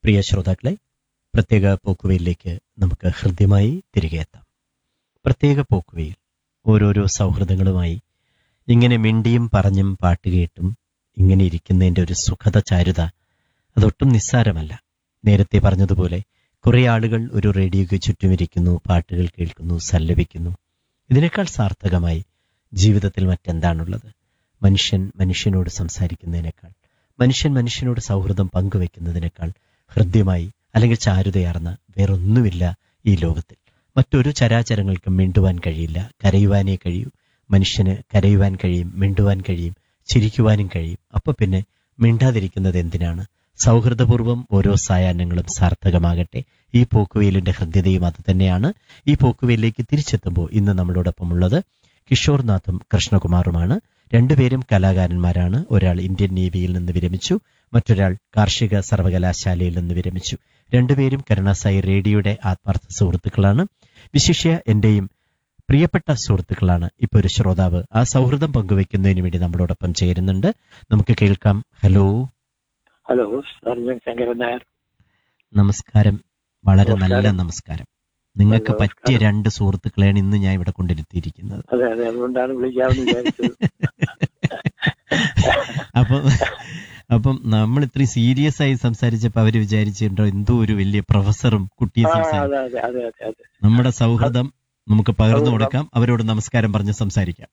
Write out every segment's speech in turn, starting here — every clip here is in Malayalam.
പ്രിയ ശ്രോതാക്കളെ പ്രത്യേക പോക്കുവയിലേക്ക് നമുക്ക് ഹൃദ്യമായി തിരികെ എത്താം പ്രത്യേക പോക്കുവയിൽ ഓരോരോ സൗഹൃദങ്ങളുമായി ഇങ്ങനെ മിണ്ടിയും പറഞ്ഞും പാട്ട് കേട്ടും ഇങ്ങനെ ഇരിക്കുന്നതിൻ്റെ ഒരു സുഖത ചാരുത അതൊട്ടും നിസ്സാരമല്ല നേരത്തെ പറഞ്ഞതുപോലെ കുറെ ആളുകൾ ഒരു റേഡിയോയ്ക്ക് ചുറ്റുമിരിക്കുന്നു പാട്ടുകൾ കേൾക്കുന്നു സല്ലപിക്കുന്നു ഇതിനേക്കാൾ സാർത്ഥകമായി ജീവിതത്തിൽ മറ്റെന്താണുള്ളത് മനുഷ്യൻ മനുഷ്യനോട് സംസാരിക്കുന്നതിനേക്കാൾ മനുഷ്യൻ മനുഷ്യനോട് സൗഹൃദം പങ്കുവെക്കുന്നതിനേക്കാൾ ഹൃദ്യമായി അല്ലെങ്കിൽ ചാരുതയാർന്ന വേറൊന്നുമില്ല ഈ ലോകത്തിൽ മറ്റൊരു ചരാചരങ്ങൾക്കും മിണ്ടുവാൻ കഴിയില്ല കരയുവാനേ കഴിയൂ മനുഷ്യന് കരയുവാൻ കഴിയും മിണ്ടുവാൻ കഴിയും ചിരിക്കുവാനും കഴിയും അപ്പൊ പിന്നെ മിണ്ടാതിരിക്കുന്നത് എന്തിനാണ് സൗഹൃദപൂർവ്വം ഓരോ സായാഹ്നങ്ങളും സാർത്ഥകമാകട്ടെ ഈ പോക്കുവെയിലിന്റെ ഹൃദ്യതയും അത് തന്നെയാണ് ഈ പോക്കുവെയിലേക്ക് തിരിച്ചെത്തുമ്പോൾ ഇന്ന് നമ്മളോടൊപ്പമുള്ളത് കിഷോർനാഥും കൃഷ്ണകുമാറുമാണ് രണ്ടുപേരും കലാകാരന്മാരാണ് ഒരാൾ ഇന്ത്യൻ നേവിയിൽ നിന്ന് വിരമിച്ചു മറ്റൊരാൾ കാർഷിക സർവകലാശാലയിൽ നിന്ന് വിരമിച്ചു രണ്ടുപേരും കരുണാസായി റേഡിയോയുടെ ആത്മാർത്ഥ സുഹൃത്തുക്കളാണ് വിശിഷ്യ എന്റെയും പ്രിയപ്പെട്ട സുഹൃത്തുക്കളാണ് ഇപ്പൊ ഒരു ശ്രോതാവ് ആ സൗഹൃദം പങ്കുവെക്കുന്നതിന് വേണ്ടി നമ്മളോടൊപ്പം ചേരുന്നുണ്ട് നമുക്ക് കേൾക്കാം ഹലോ ഹലോ സാർ ഞാൻ ശങ്കരൻ നായർ നമസ്കാരം വളരെ നല്ല നമസ്കാരം. നമസ്കാരം നിങ്ങൾക്ക് നമസ്കാരം. പറ്റിയ രണ്ട് സുഹൃത്തുക്കളെയാണ് ഇന്ന് ഞാൻ ഇവിടെ കൊണ്ടിരുത്തിയിരിക്കുന്നത് അതെ അതെ അതുകൊണ്ടാണ് വിളിക്കാമെന്ന് വിചാരിച്ചത് അപ്പം അപ്പം നമ്മൾ ഇത്രയും സീരിയസ് ആയി സംസാരിച്ചപ്പോ അവര് വിചാരിച്ചിട്ടുണ്ടോ എന്തോ ഒരു വലിയ പ്രൊഫസറും കുട്ടിയും ആ സംസാരിക്കും അതെ അതെ അതെ അതെ അതെ നമ്മുടെ സൗഹൃദം നമുക്ക് പകർന്നു സൗഹൃദം. കൊടുക്കാം അവരോട് നമസ്കാരം പറഞ്ഞ് സംസാരിക്കാം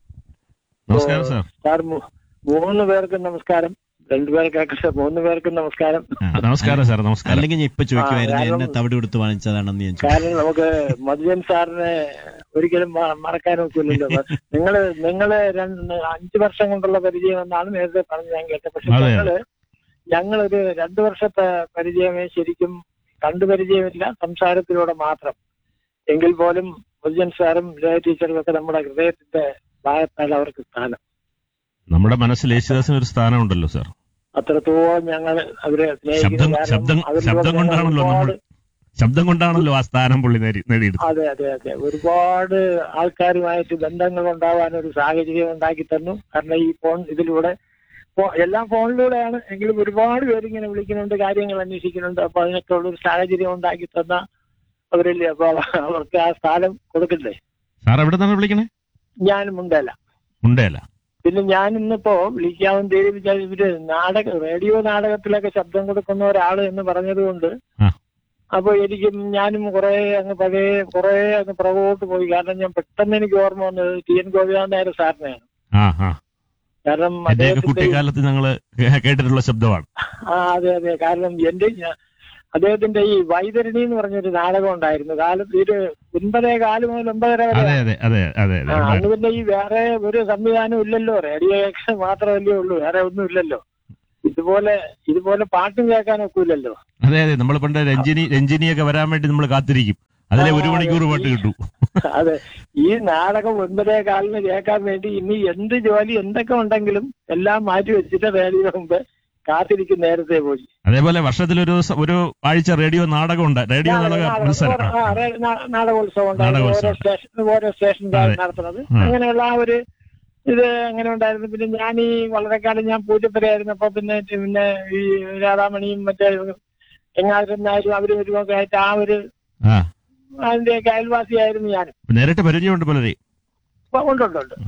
നമസ്കാരം സാർ സാർ മൂ- മൂന്ന് പേർക്കും നമസ്കാരം രണ്ടുപേർക്കൊക്കെ മൂന്ന് പേർക്കും നമസ്കാരം ആ. നമസ്കാരം സാർ നമസ്കാരം അല്ലെങ്കിൽ ഞാൻ ഇപ്പൊ ചോദിക്കുമായിരുന്നു ആ, കാരണം- എന്നെ തവിട് കൊടുത്ത് വാങ്ങിച്ചതാണെന്ന് ഞാൻ ചോദിച്ചു കാരണം നമുക്ക് മധുജൻ സാറിനെ ഒരിക്കലും മ- മറക്കാൻ ഒക്കില്ലല്ലോ നിങ്ങള് നിങ്ങള് രണ്ട് അഞ്ചു വർഷം കൊണ്ടുള്ള പരിചയം എന്നാണ് നേരത്തെ പറഞ്ഞ് ഞാൻ കേട്ടത് പക്ഷെ അതെ. ഞങ്ങള് ഞങ്ങളൊരു രണ്ടു വർഷത്തെ പരിചയമേ ശരിക്കും കണ്ടു പരിചയമില്ല സംസാരത്തിലൂടെ മാത്രം എങ്കിൽ പോലും മധുജൻ സാറും ലയ ടീച്ചറും ഒക്കെ നമ്മുടെ ഹൃദയത്തിന്റെ ഭാഗത്താണ് അവർക്ക് സ്ഥാനം നമ്മുടെ മനസ്സിൽ യേശുദാസിന് ഒരു സ്ഥാനമുണ്ടല്ലോ സാർ അത്രത്തോളം ഞങ്ങൾ അവരെ സ്നേഹിക്കുന്നു. ശബ്ദം കാരണം ശബ്ദം അവരിലൂടെ ശബ്ദം ഞങ്ങൾ കൊണ്ടാണല്ലോ നമ്മൾ ഒരുപാട് ശബ്ദം കൊണ്ടാണല്ലോ ആ സ്ഥാനം പുള്ളി നേടി- നേടിയെടുത്തത് അതെ അതെ അതെ ഒരുപാട് ആൾക്കാരുമായിട്ട് ബന്ധങ്ങൾ ഉണ്ടാവാൻ ഒരു സാഹചര്യം ഉണ്ടാക്കി തന്നു കാരണം ഈ ഫോൺ ഇതിലൂടെ ഫോ- എല്ലാം ഫോണിലൂടെയാണ് എങ്കിലും ഒരുപാട് പേര് ഇങ്ങനെ വിളിക്കുന്നുണ്ട് കാര്യങ്ങൾ അന്വേഷിക്കുന്നുണ്ട് അപ്പൊ അതിനൊക്കെ ഉള്ള ഒരു സാഹചര്യം ഉണ്ടാക്കി തന്ന അവരില്ലേ അപ്പൊ അവർക്ക് ആ സ്ഥാനം കൊടുക്കണ്ടേ സാർ എവിടെ നിന്നാണ് വിളിക്കണേ ഞാൻ മുണ്ടല്ല ഉണ്ടേല പിന്നെ ഞാൻ ഇന്നിപ്പോ വിളിക്കാവും തീരെ വിചാരിച്ചു ഇവര് നാടക റേഡിയോ നാടകത്തിലൊക്കെ ശബ്ദം കൊടുക്കുന്ന ഒരാള് എന്ന് പറഞ്ഞതുകൊണ്ട് ആ. അപ്പൊ എനിക്കും ഞാനും കുറെ അങ്ങ് പഴയ കുറെ അങ്ങ് പുറകോട്ട് പോയി കാരണം ഞാൻ പെട്ടെന്ന് എനിക്ക് ഓർമ്മ വന്നത് ടി എൻ ഗോപിനാഥ് നായർ സാറിനെയാണ് ആ ആ കാരണം എന്റെയൊക്കെ അദ്ദേഹത്തിന്റെ കുട്ടിക്കാലത്ത് ഞങ്ങള് കേ- കേട്ടിട്ടുള്ള ശബ്ദമാണ് ആ അതെ അതെ കാരണം എന്റെ ഞാ- അദ്ദേഹത്തിന്റെ ഈ വൈതരണി എന്ന് പറഞ്ഞൊരു നാടകം ഉണ്ടായിരുന്നു കാലത്ത് ഒരു ഒൻപതേ കാല് മുതൽ ഒമ്പതര വരെ അതെ അതെ അതെ അതെ അതെ ആ, അന്ന് പിന്നെ ഈ വേറെ ഒരു സംവിധാനം ഇല്ലല്ലോ റേഡിയോ കേൾക്കാൻ മാത്രമല്ലേ ഉള്ളൂ വേറെ ഒന്നും ഇല്ലല്ലോ ഇതുപോലെ ഇതുപോലെ പാട്ടും കേൾക്കാൻ ഒക്കില്ലല്ലോ അതെ അതെ നമ്മൾ പണ്ട് രഞ്ജിനി രഞ്ജിനിയൊക്കെ വരാൻ വേണ്ടി നമ്മൾ കാത്തിരിക്കും അതിലെ ഒരു ആ, മണിക്കൂർ അതെ. പാട്ട് കിട്ടും അതെ ഈ നാടകം ഒൻപതേ കാലിന് കേൾക്കാൻ വേണ്ടി ഇനി എന്ത് ജോലി എന്തൊക്കെ ഉണ്ടെങ്കിലും എല്ലാം മാറ്റി വെച്ചിട്ട് റേഡിയോ മുമ്പ് കാത്തിരിക്കും നേരത്തെ പോയി അതേപോലെ വർഷത്തിൽ ഒരു ദിവസം ഒരു ആഴ്ച റേഡിയോ നാടകം ഉണ്ട് റേഡിയോ നാടക നാടകം- മത്സരം ആ, റേ- നാ- നാടകോത്സവം ഉണ്ടായിരുന്നു ഓരോ നാടകോത്സവം. സ്റ്റേഷൻ ഓരോ സ്റ്റേഷൻ അതെ. നടത്തുന്നത് ആ. അങ്ങനെയുള്ള ആ ഒരു ഇത് അങ്ങനെ ഉണ്ടായിരുന്നു പിന്നെ ഞാൻ ഈ വളരെ കാലം ഞാൻ പൂജപ്പുരയായിരുന്നപ്പോ പിന്നെ പിന്നെ ഈ രാധാമണിയും മറ്റേ എങ്ങാതിരും നായരും അവരും ഇവരും ഒക്കെ ആയിട്ട് ആ ഒരു ആ അതിന്റെയൊക്കെ അയൽവാസിയായിരുന്നു ഞാൻ നേരിട്ട് പരിചയമുണ്ട് പലരെയും ഉണ്ട് ഉണ്ട് ഉണ്ട്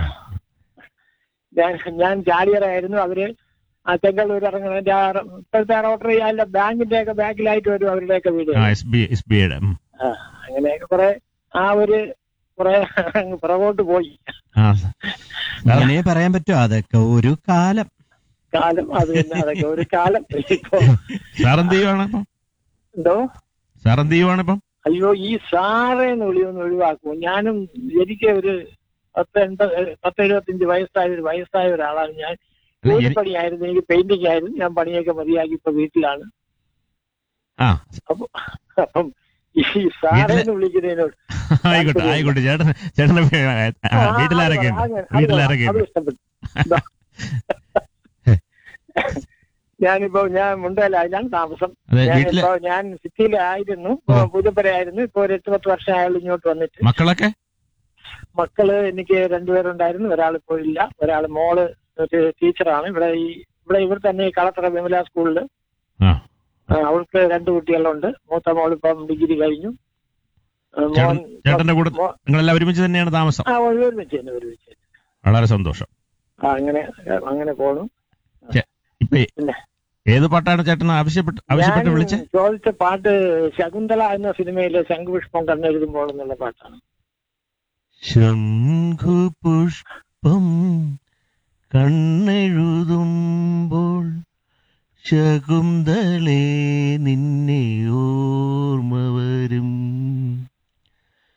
ഞാൻ ഞാൻ ചാലിയറായിരുന്നു അവര് ആ ചെങ്കള്ളൂർ ഇറങ്ങുന്ന എൻ്റെ ആ ഇപ്പോഴത്തെ റോട്ടറി അല്ല ബാങ്കിന്റെ ഒക്കെ ബാക്കിലായിട്ട് വരും അവരുടെയൊക്കെ വീട് ആ എസ് ബി എസ് ബി ഐയുടെ ആ, അങ്ങനെയൊക്കെ കുറെ ആ ഒരു കുറെ അങ്ങ് പുറകോട്ട് പോയി ആ അങ്ങനെ പറയാൻ പറ്റുമോ അതൊക്കെ ഒരു കാലം കാലം അത് തന്നെ അതൊക്കെ ഒരു കാലം ഇപ്പോ സാർ എന്ത് ചെയ്യുവാണ് ഇപ്പം എന്തോ സാർ എന്ത് ചെയ്യുവാണ് ഇപ്പം അയ്യോ ഈ സാറേ എന്ന് വിളിയൊന്ന് ഒഴിവാക്കും ഞാനും എനിക്ക് ഒരു പത്ത് എൺപത് പത്ത് എഴുപത്തിയഞ്ച് വയസ്സായ ഒരു വയസ്സായ ഒരാളാണ് ഞാൻ അല്ല, എനി- കൂലിപ്പണിയായിരുന്നു എനിക്ക് പെയിന്റിംഗ് ആയിരുന്നു ഞാൻ പണിയൊക്കെ മതിയാക്കി ഇപ്പൊ വീട്ടിലാണ് ആ അപ്പൊ അപ്പം ഈ സാറേ എന്ന് വിളിക്കുന്നതിനോട് ആയിക്കോട്ടെ ആയിക്കോട്ടെ ചേട്ടൻ ചേട്ടന്റെ ആ, വീട്ടിലാരൊക്കെ ആ, ഉണ്ട് അത് അത് വീട്ടിലാരൊക്കെ അത് ഉണ്ട് ഇഷ്ടപ്പെട്ടു ഇതാ. ഞാനിപ്പോ ഞാൻ മുണ്ടയിലാണ് താമസം അതെ വീട്ടില് ഞാനിപ്പോ ഞാൻ സിറ്റിയിലായിരുന്നു ഓ. പൂജപ്പുരയായിരുന്നു ഇപ്പൊ ഒരു എട്ട് പത്ത് വർഷമായാലും ഇങ്ങോട്ട് വന്നിട്ട് മക്കളൊക്കെ മക്കള് എനിക്ക് രണ്ടുപേരുണ്ടായിരുന്നു ഒരാൾ ഇപ്പോൾ ഇല്ല ഒരാൾ മോള് ഒരു ടീച്ചറാണ് ഇവിടെ ഈ ഇവിടെ ഇവിടെ തന്നെ ഈ കളത്തറ വിമല സ്കൂളില് ആ ആ, അവൾക്ക് രണ്ട് കുട്ടികളുണ്ട് മൂത്ത മോളിപ്പം ഡിഗ്രി കഴിഞ്ഞു ആ, മോൻ ചേട്ടൻ ചേട്ടന്റെ കൂടെ മോ- നിങ്ങളെല്ലാം ഒരുമിച്ച് തന്നെയാണ് താമസം ആ ഒരു- ഒരുമിച്ച് തന്നെ ഒരുമിച്ച് തന്നെ. വളരെ സന്തോഷം ആ അങ്ങനെ അങ്ങനെ പോണു ഇപ്പൊ പിന്നെ ഏത് പാട്ടാണ് ചേട്ടൻ ആവശ്യപ്പെട്ട് ആവശ്യപ്പെട്ട് ഞാൻ വിളിച്ചേ ചോദിച്ച പാട്ട് ശകുന്തള എന്ന സിനിമയിലെ ശംഖുപുഷ്പം കണ്ണെഴുതുമ്പോൾ എന്നുള്ള പാട്ടാണ് ശംഖുപുഷ്പം കണ്ണെഴുതുമ്പോൾ ശകുന്തളേ നിന്നെ